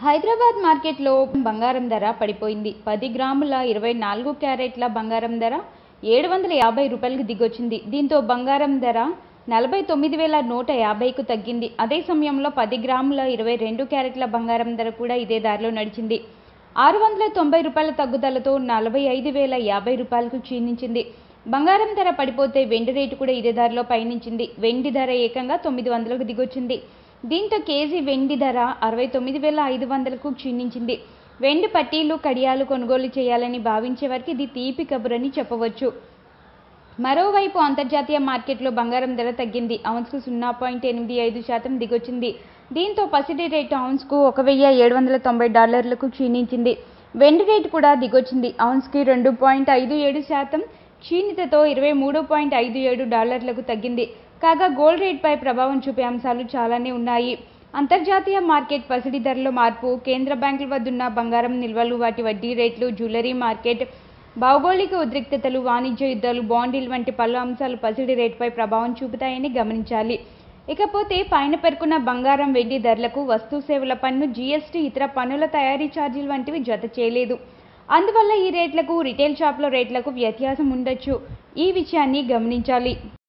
హైదరాబాద్ మార్కెట్లో బంగారం ధర పడిపోయింది పది గ్రాముల ఇరవై నాలుగు క్యారెట్ల బంగారం ధర ఏడు వందల యాభై రూపాయలకు దిగొచ్చింది దీంతో బంగారం ధర నలభై తొమ్మిది వేల నూట యాభైకు తగ్గింది అదే సమయంలో పది గ్రాముల ఇరవై రెండు క్యారెట్ల బంగారం ధర కూడా ఇదే దారిలో నడిచింది ఆరు వందల తొంభై రూపాయల తగ్గుదలతో నలభై ఐదు వేల యాభై రూపాయలకు క్షీణించింది బంగారం ధర పడిపోతే వెండి రేటు కూడా ఇదే ధరలో పయనించింది వెండి ధర ఏకంగా తొమ్మిది వందలకు దిగొచ్చింది దీంతో కేజీ వెండి ధర అరవై తొమ్మిది వేల ఐదు వందలకు క్షీణించింది వెండి పట్టీలు కడియాలు కొనుగోలు చేయాలని భావించే వారికి ఇది తీపి కబురని చెప్పవచ్చు మరోవైపు అంతర్జాతీయ మార్కెట్లో బంగారం ధర తగ్గింది ఔన్స్కు సున్నా పాయింట్ ఎనిమిది ఐదు శాతం దిగొచ్చింది దీంతో పసిడి రేటు ఔన్స్కు ఒక వెయ్యి ఏడు వందల తొంభై డాలర్లకు క్షీణించింది వెండి రేటు కూడా దిగొచ్చింది ఔన్స్కి రెండు పాయింట్ ఐదు ఏడు శాతం క్షీణితతో ఇరవై మూడు పాయింట్ ఐదు ఏడు డాలర్లకు తగ్గింది కాగా గోల్డ్ రేట్పై ప్రభావం చూపే అంశాలు చాలానే ఉన్నాయి అంతర్జాతీయ మార్కెట్ పసిడి ధరలో మార్పు కేంద్ర బ్యాంకుల వద్ద ఉన్న బంగారం నిల్వలు వాటి వడ్డీ రేట్లు జ్యువెలరీ మార్కెట్ భౌగోళిక ఉద్రిక్తతలు వాణిజ్య యుద్ధాలు బాండీలు వంటి పలు అంశాలు పసిడి రేటుపై ప్రభావం చూపుతాయని గమనించాలి ఇకపోతే పైన పేర్కొన్న బంగారం వెండి ధరలకు వస్తు సేవల పన్ను జీఎస్టీ ఇతర పన్నుల తయారీ ఛార్జీలు వంటివి జత చేయలేదు అందువల్ల ఈ రేట్లకు రిటైల్ షాప్లో రేట్లకు వ్యత్యాసం ఉండొచ్చు ఈ విషయాన్ని గమనించాలి